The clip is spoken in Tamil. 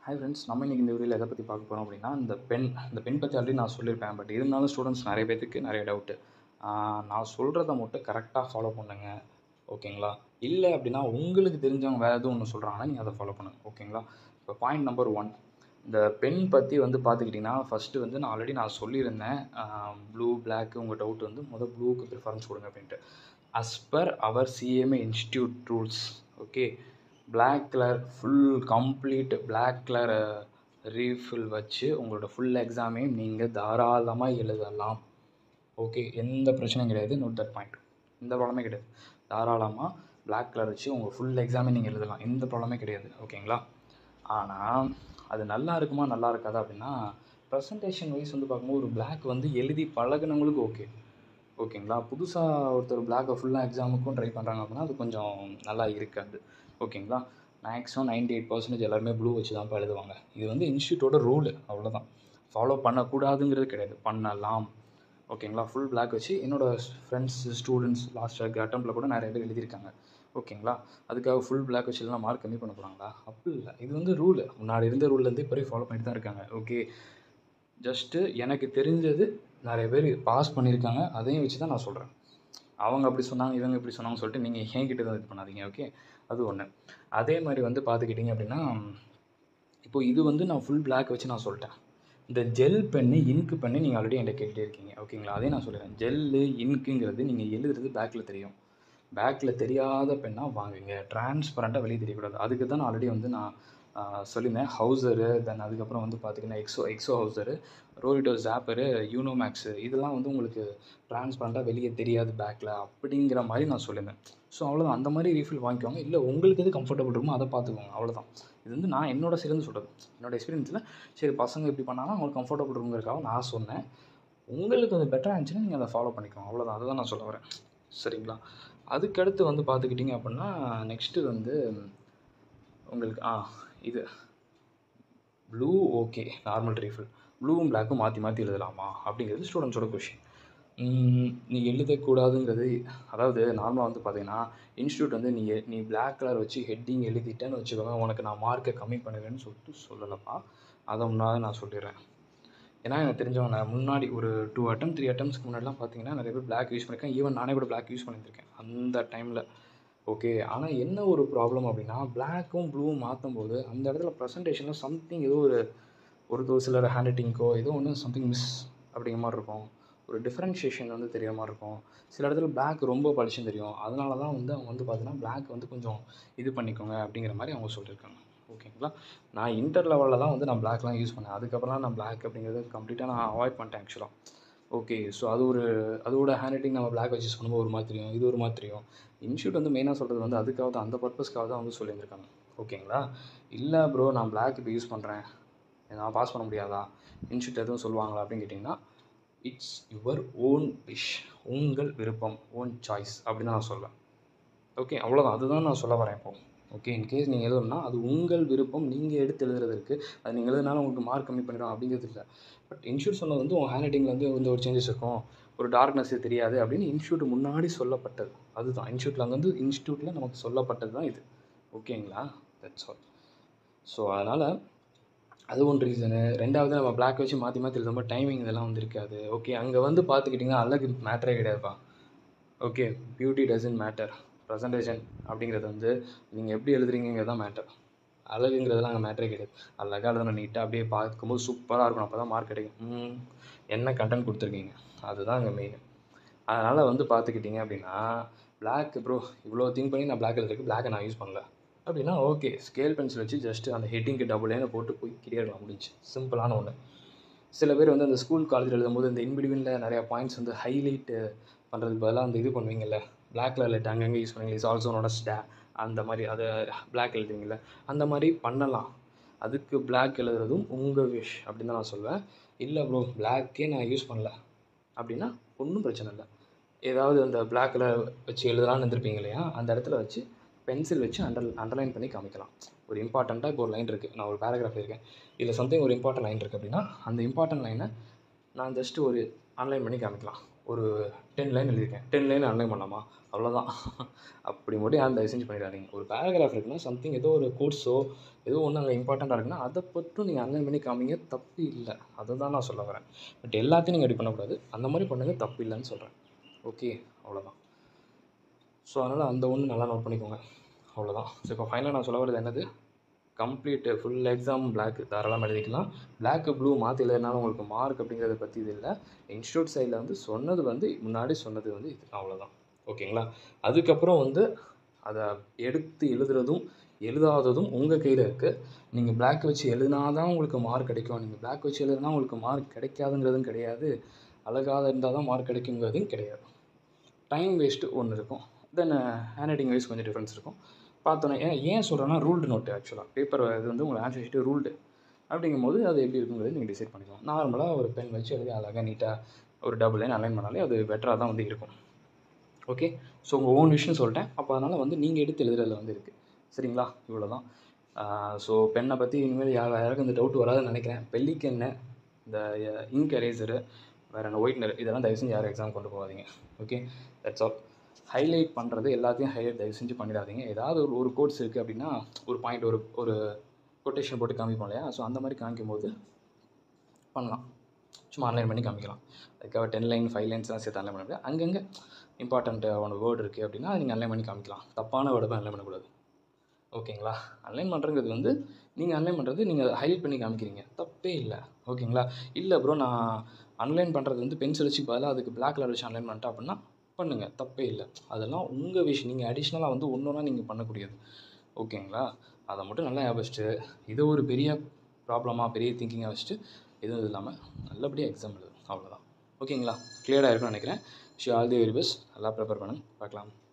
ஹாய் ஃப்ரெண்ட்ஸ் நம்ம இன்றைக்கி இந்த வீடியோவில் எதை பற்றி பார்க்க போகிறோம் அப்படின்னா இந்த பென் இந்த பென் பற்றி ஆல்ரெடி நான் சொல்லியிருப்பேன் பட் இருந்தாலும் ஸ்டூடெண்ட்ஸ் நிறைய பேத்துக்கு நிறைய டவுட்டு நான் சொல்கிறத மட்டும் கரெக்டாக ஃபாலோ பண்ணுங்க ஓகேங்களா இல்லை அப்படின்னா உங்களுக்கு தெரிஞ்சவங்க வேறு எதுவும் ஒன்று சொல்கிறாங்கன்னா நீங்கள் அதை ஃபாலோ பண்ணுங்கள் ஓகேங்களா இப்போ பாயிண்ட் நம்பர் ஒன் இந்த பென் பற்றி வந்து பார்த்துக்கிட்டிங்கன்னா ஃபஸ்ட்டு வந்து நான் ஆல்ரெடி நான் சொல்லியிருந்தேன் ப்ளூ பிளாக் உங்கள் டவுட் வந்து முதல் ப்ளூக்கு ப்ரிஃபரன்ஸ் கொடுங்க அப்படின்ட்டு as per our CMA institute rules okay black colour full complete black colour refill வச்சு உங்களோட ஃபுல் எக்ஸாமையும் நீங்கள் தாராளமாக எழுதலாம் ஓகே எந்த பிரச்சனையும் கிடையாது நோட் தட் பாயிண்ட் எந்த ப்ராப்ளமே கிடையாது தாராளமாக பிளாக் கலர் வச்சு உங்கள் ஃபுல் எக்ஸாமே நீங்கள் எழுதலாம் எந்த ப்ராப்ளமே கிடையாது ஓகேங்களா ஆனால் அது நல்லா இருக்குமா நல்லா இருக்காதா அப்படின்னா ப்ரெசன்டேஷன் வைஸ் வந்து பார்க்கும்போது ஒரு பிளாக் வந்து எழுதி பழகுனவங்களுக்கு ஓகே ஓகேங்களா புதுசாக ஒருத்தர் பிளாக்கை ஃபுல்லாக எக்ஸாமுக்கும் ட்ரை பண்ணுறாங்க அப்படின்னா அது கொஞ்சம் நல்லா இருக்காது ஓகேங்களா மேக்ஸிமம் நைன்டி எயிட் பர்சன்டேஜ் எல்லாருமே ப்ளூ வச்சு தான் எழுதுவாங்க இது வந்து இன்ஸ்டியூட்டோட ரூலு அவ்வளோதான் ஃபாலோ பண்ணக்கூடாதுங்கிறது கிடையாது பண்ணலாம் ஓகேங்களா ஃபுல் பிளாக் வச்சு என்னோடய ஃப்ரெண்ட்ஸ் ஸ்டூடெண்ட்ஸ் லாஸ்ட் அட்டம்ப்டில் கூட நிறைய பேர் எழுதியிருக்காங்க ஓகேங்களா அதுக்காக ஃபுல் பிளாக் வச்சு இல்லைனா மார்க் கம்மி பண்ண போகிறாங்களா அப்படி இல்லை இது வந்து ரூலு முன்னாடி இருந்த ரூல்லேருந்து இப்போ ஃபாலோ பண்ணிட்டு தான் இருக்காங்க ஓகே ஜஸ்ட்டு எனக்கு தெரிஞ்சது நிறைய பேர் பாஸ் பண்ணியிருக்காங்க அதையும் வச்சு தான் நான் சொல்கிறேன் அவங்க அப்படி சொன்னாங்க இவங்க இப்படி சொன்னாங்கன்னு சொல்லிட்டு நீங்கள் என்கிட்ட தான் இது பண்ணாதீங்க ஓகே அது ஒன்று அதே மாதிரி வந்து பார்த்துக்கிட்டிங்க அப்படின்னா இப்போது இது வந்து நான் ஃபுல் பிளாக் வச்சு நான் சொல்லிட்டேன் இந்த ஜெல் பென்னு இன்க்கு பென்னு நீங்கள் ஆல்ரெடி என்கிட்ட கேட்டுகிட்டே இருக்கீங்க ஓகேங்களா அதே நான் சொல்லிடுறேன் ஜெல்லு இன்க்குங்கிறது நீங்கள் எழுதுறது பேக்கில் தெரியும் பேக்கில் தெரியாத பெண்ணாக வாங்குங்க டிரான்ஸ்பரண்ட்டாக வெளியே தெரியக்கூடாது அதுக்கு தான் நான் ஆல்ரெடி வந்து நான் சொல்லியிருந்தேன் ஹவுசரு தென் அதுக்கப்புறம் வந்து பார்த்திங்கன்னா எக்ஸோ எக்ஸோ ஹவுசரு ரோலிடோ ஜாப்பரு யூனோ மேக்ஸு இதெல்லாம் வந்து உங்களுக்கு டிரான்ஸ்பரண்ட்டாக வெளியே தெரியாது பேக்கில் அப்படிங்கிற மாதிரி நான் சொல்லியிருந்தேன் ஸோ அவ்வளோதான் அந்த மாதிரி ரீஃபில் வாங்கிக்கோங்க இல்லை உங்களுக்கு எது கம்ஃபர்டபுள் இருக்குமோ அதை பார்த்துக்கோங்க அவ்வளோதான் இது வந்து நான் என்னோட சேர்ந்து சொல்கிறது என்னோடய எக்ஸ்பீரியன்ஸில் சரி பசங்க இப்படி பண்ணாலும் அவங்களுக்கு கம்ஃபர்டபுள் இருக்குங்கிறதுக்காக நான் சொன்னேன் உங்களுக்கு அது பெட்டராக இருந்துச்சுன்னா நீங்கள் அதை ஃபாலோ பண்ணிக்கோங்க அவ்வளோதான் அதை தான் நான் சொல்ல வரேன் சரிங்களா அதுக்கடுத்து வந்து பார்த்துக்கிட்டிங்க அப்படின்னா நெக்ஸ்ட்டு வந்து உங்களுக்கு ஆ இது ப்ளூ ஓகே நார்மல் ரீஃபில் ப்ளூவும் பிளாக்கும் மாற்றி மாற்றி எழுதலாமா அப்படிங்கிறது ஸ்டூடெண்ட்ஸோட கொஷின் நீ எழுதக்கூடாதுங்கிறது அதாவது நார்மலாக வந்து பார்த்தீங்கன்னா இன்ஸ்டியூட் வந்து நீ நீ பிளாக் கலர் வச்சு ஹெட்டிங் எழுதிட்டேன்னு வச்சுக்கோங்க உனக்கு நான் மார்க்கை கம்மி பண்ணுவேன்னு சொல்லிட்டு சொல்லலப்பா அதை முன்னாடி நான் சொல்லிடுறேன் ஏன்னா எனக்கு தெரிஞ்சவங்க நான் முன்னாடி ஒரு டூ அட்டம் த்ரீ அட்டம்ஸ்க்கு முன்னாடிலாம் பார்த்தீங்கன்னா நிறைய பேர் பிளாக் யூஸ் பண்ணியிருக்கேன் ஈவன் நானே கூட பிளாக் யூஸ் பண்ணியிருக்கேன் அந்த டைமில் ஓகே ஆனால் என்ன ஒரு ப்ராப்ளம் அப்படின்னா பிளாக்கும் ப்ளூவும் மாற்றும் போது அந்த இடத்துல ப்ரெசன்டேஷனில் சம்திங் ஏதோ ஒரு ஒரு ஒரு சிலர் ஹேண்ட் ரைட்டிங்க்கோ ஏதோ ஒன்று சம்திங் மிஸ் அப்படிங்கிற மாதிரி இருக்கும் ஒரு டிஃப்ரென்ஷியேஷன் வந்து தெரியுற மாதிரி இருக்கும் சில இடத்துல பிளாக் ரொம்ப பளிச்சுன்னு தெரியும் அதனால தான் வந்து அவங்க வந்து பார்த்தீங்கன்னா பிளாக் வந்து கொஞ்சம் இது பண்ணிக்கோங்க அப்படிங்கிற மாதிரி அவங்க சொல்லியிருக்காங்க ஓகேங்களா நான் இன்டர் லெவலில் தான் வந்து நான் பிளாக்லாம் யூஸ் பண்ணேன் அதுக்கப்புறம் நான் பிளாக் அப்படிங்கிறது கம்ப்ளீட்டாக நான் அவாய்ட் பண்ணிட்டேன் ஆக்சுவலாக ஓகே ஸோ அது ஒரு அதோட ஹேண்ட் ரைட்டிங் நம்ம பிளாக் வச்சு பண்ணும்போது ஒரு மாதிரி தெரியும் இது ஒரு மாதிரி தெரியும் இன்ஸ்டியூட் வந்து மெயினாக சொல்கிறது வந்து அதுக்காக தான் அந்த பர்பஸ்க்காக தான் வந்து சொல்லியிருந்திருக்காங்க ஓகேங்களா இல்லை ப்ரோ நான் பிளாக் இப்போ யூஸ் பண்ணுறேன் நான் பாஸ் பண்ண முடியாதா இன்ஸ்டியூட் எதுவும் சொல்லுவாங்களா அப்படின்னு கேட்டிங்கன்னா இட்ஸ் யுவர் ஓன் விஷ் உங்கள் விருப்பம் ஓன் சாய்ஸ் அப்படின்னு நான் சொல்லுவேன் ஓகே அவ்வளோதான் அதுதான் நான் சொல்ல வரேன் இப்போ ஓகே இன்கேஸ் நீங்கள் எழுதணும்னா அது உங்கள் விருப்பம் நீங்கள் எடுத்து எழுதுறதுக்கு அது நீங்கள் எழுதுனாலும் உங்களுக்கு மார்க் கம்மி பண்ணிடும் அப்படிங்கிறது இல்லை பட் இன்ஸ்டியூட் சொன்னது வந்து உங்கள் ஹேண்ட் ரைட்டிங்கில் வந்து வந்து ஒரு சேஞ்சஸ் இருக்கும் ஒரு டார்க்னஸ் தெரியாது அப்படின்னு இன்ஸ்டியூட் முன்னாடி சொல்லப்பட்டது அதுதான் இன்ஸ்டியூட்டில் அங்கே வந்து இன்ஸ்டியூட்டில் நமக்கு சொல்லப்பட்டது தான் இது ஓகேங்களா தட்ஸ் ஆல் ஸோ அதனால் அது ஒன்று ரீசனு ரெண்டாவது நம்ம பிளாக் வச்சு மாற்றி மாற்றி எழுதும்போது டைமிங் இதெல்லாம் வந்து இருக்காது ஓகே அங்கே வந்து பார்த்துக்கிட்டிங்கன்னா அழகு மேட்டரே கிடையாதுப்பா okay beauty doesn't matter presentation அப்படிங்கிறது வந்து நீங்கள் எப்படி எழுதுறீங்கிறது தான் மேட்டர் அழகுங்கிறதுலாம் அங்கே மேட்டரே கிடையாது அழகாக எழுதணும் நீட்டாக அப்படியே பார்க்கும்போது சூப்பராக இருக்கணும் அப்போ தான் மார்க் கிடைக்கும் என்ன கண்டென்ட் கொடுத்துருக்கீங்க அதுதான் அங்கே மெயின் அதனால் வந்து பார்த்துக்கிட்டிங்க அப்படின்னா பிளாக் ப்ரோ இவ்வளோ திங்க் பண்ணி நான் பிளாக் எழுதுறதுக்கு பிளாக்கை நான் யூஸ் பண்ணல அப்படின்னா ஓகே ஸ்கேல் பென்சில் வச்சு ஜஸ்ட்டு அந்த ஹெட்டிங்க்கு டபுள் லைனை போட்டு போய் கிளியர்லாம் முடிஞ்சு சிம்பிளான ஒன்று சில பேர் வந்து அந்த ஸ்கூல் காலேஜில் எழுதும்போது இந்த இன்பிடிவினில் நிறையா பாயிண்ட்ஸ் வந்து ஹைலைட்டு பண்ணுறதுக்கு பதிலாக அந்த இது பண்ணுவீங்கல்ல பிளாக் கலர் லைட் அங்கங்கே யூஸ் பண்ணுவீங்க இஸ் ஆல்சோ நோட் ஸ்டே அந்த மாதிரி அதை பிளாக் எழுதுவீங்கள்ல அந்த மாதிரி பண்ணலாம் அதுக்கு பிளாக் எழுதுறதும் உங்கள் விஷ் அப்படின்னு தான் நான் சொல்லுவேன் இல்லை ப்ரோ பிளாக்கே நான் யூஸ் பண்ணல அப்படின்னா ஒன்றும் பிரச்சனை இல்லை ஏதாவது அந்த பிளாக் கலர் வச்சு எழுதலான்னு இருந்திருப்பீங்க இல்லையா அந்த இடத்துல வச்சு பென்சில் வச்சு அண்டர் அண்டர்லைன் பண்ணி காமிக்கலாம் ஒரு இம்பார்ட்டண்ட்டாக இப்போ ஒரு லைன் இருக்குது நான் ஒரு பேராகிராஃப் இருக்கேன் இதில் சம்திங் ஒரு இம்பார்ட்டன்ட் லைன் இருக்குது அப்படின்னா அந்த இம்பார்ட்டன்ட் லைனை நான் ஜஸ்ட்டு ஒரு அன்லைன் பண்ணி காமிக்கலாம் ஒரு டென் லைன் எழுதியிருக்கேன் டென் லைன் அன்லைன் பண்ணலாமா அவ்வளோதான் அப்படி மட்டும் யாரும் தயவு செஞ்சு பண்ணிடாதீங்க ஒரு பேராகிராஃப் இருக்குன்னா சம்திங் ஏதோ ஒரு கோர்ஸோ ஏதோ ஒன்று அங்கே இம்பார்ட்டண்ட்டாக இருக்குன்னா அதை மட்டும் நீங்கள் அன்லைன் பண்ணி காமிங்க தப்பு இல்லை அதை தான் நான் சொல்ல வரேன் பட் எல்லாத்தையும் நீங்கள் எப்படி பண்ணக்கூடாது அந்த மாதிரி பண்ணுங்க தப்பு இல்லைன்னு சொல்கிறேன் ஓகே அவ்வளோதான் ஸோ அதனால் அந்த ஒன்று நல்லா நோட் பண்ணிக்கோங்க அவ்வளோதான் ஸோ இப்போ ஃபைனலாக நான் சொல்ல வர்றது என்னது கம்ப்ளீட்டு ஃபுல் எக்ஸாம் பிளாக் தாராளமாக எழுதிக்கலாம் பிளாக்கு ப்ளூ மாற்றி எழுதினாலும் உங்களுக்கு மார்க் அப்படிங்கிறத பற்றி இது இல்லை இன்ஸ்டியூட் சைடில் வந்து சொன்னது வந்து முன்னாடி சொன்னது வந்து இது அவ்வளோதான் ஓகேங்களா அதுக்கப்புறம் வந்து அதை எடுத்து எழுதுறதும் எழுதாததும் உங்கள் கையில் இருக்குது நீங்கள் பிளாக் வச்சு எழுதினா தான் உங்களுக்கு மார்க் கிடைக்கும் நீங்கள் பிளாக் வச்சு எழுதுனா உங்களுக்கு மார்க் கிடைக்காதுங்கிறதும் கிடையாது அழகாக இருந்தால் தான் மார்க் கிடைக்குங்கிறதும் கிடையாது டைம் வேஸ்ட்டு ஒன்று இருக்கும் தென் ஹேண்ட் ரைட்டிங் வைஸ் கொஞ்சம் டிஃப்ரென்ஸ் இருக்கும் பார்த்தோன்னே ஏன் ஏன் சொல்கிறேன்னா ரூல்டு நோட்டு ஆக்சுவலாக பேப்பர் இது வந்து உங்களுக்கு ஆன்சர் ஷீட்டு ரூல்டு அப்படிங்கும்போது அது எப்படி இருக்குங்கிறது நீங்கள் டிசைட் பண்ணிக்கலாம் நார்மலாக ஒரு பென் வச்சு எழுதி அழகாக நீட்டாக ஒரு டபுள் லைன் அலைன் பண்ணாலே அது பெட்டராக தான் வந்து இருக்கும் ஓகே ஸோ உங்கள் ஓன் விஷயம் சொல்லிட்டேன் அப்போ அதனால் வந்து நீங்கள் எடுத்து எழுதுறதுல வந்து இருக்குது சரிங்களா இவ்வளோ தான் ஸோ பெண்ணை பற்றி இனிமேல் யார் யாருக்கும் இந்த டவுட் வராதுன்னு நினைக்கிறேன் பெல்லிக்கெண்ணு இந்த இங்க் எரேசரு வேறு என்ன ஒயிட்னர் இதெல்லாம் தயவு செஞ்சு யாரும் எக்ஸாம் கொண்டு போகாதீங்க ஓகே தட்ஸ் ஆல் ஹைலைட் பண்ணுறது எல்லாத்தையும் ஹைலைட் தயவு செஞ்சு பண்ணிடாதீங்க ஏதாவது ஒரு ஒரு கோர்ஸ் இருக்குது அப்படின்னா ஒரு பாயிண்ட் ஒரு ஒரு கொட்டேஷன் போட்டு காமிப்போம் இல்லையா ஸோ அந்த மாதிரி காமிக்கும் போது பண்ணலாம் சும்மா ஆன்லைன் பண்ணி காமிக்கலாம் அதுக்காக டென் லைன் ஃபைவ் லைன்ஸ்லாம் சேர்த்து ஆன்லைன் பண்ண முடியாது அங்கங்கே இம்பார்ட்டண்ட் ஒன்று வேர்டு இருக்குது அப்படின்னா நீங்கள் ஆன்லைன் பண்ணி காமிக்கலாம் தப்பான வேர்டை ஆன்லைன் பண்ணக்கூடாது ஓகேங்களா ஆன்லைன் பண்ணுறது வந்து நீங்கள் ஆன்லைன் பண்ணுறது நீங்கள் ஹைலைட் பண்ணி காமிக்கிறீங்க தப்பே இல்லை ஓகேங்களா இல்லை ப்ரோ நான் ஆன்லைன் பண்ணுறது வந்து பென்சில் வச்சு பதிலாக அதுக்கு பிளாக் கலர் வச்சு ஆன்லைன் பண்ணிட்டேன் அப்படின்னா பண்ணுங்கள் தப்பே இல்லை அதெல்லாம் உங்கள் விஷயம் நீங்கள் அடிஷ்னலாக வந்து ஒன்று ஒன்றா நீங்கள் பண்ணக்கூடியது ஓகேங்களா அதை மட்டும் நல்லா ஞாபகம் வச்சுட்டு இதை ஒரு பெரிய ப்ராப்ளமாக பெரிய திங்கிங்காக வச்சுட்டு எதுவும் இல்லாமல் நல்லபடியாக எக்ஸாம் எழுது அவ்வளோதான் ஓகேங்களா கிளியராக இருக்கும்னு நினைக்கிறேன் she all the very best நல்லா ப்ரிப்பேர் பண்ணுங்க பார்க்கலாம்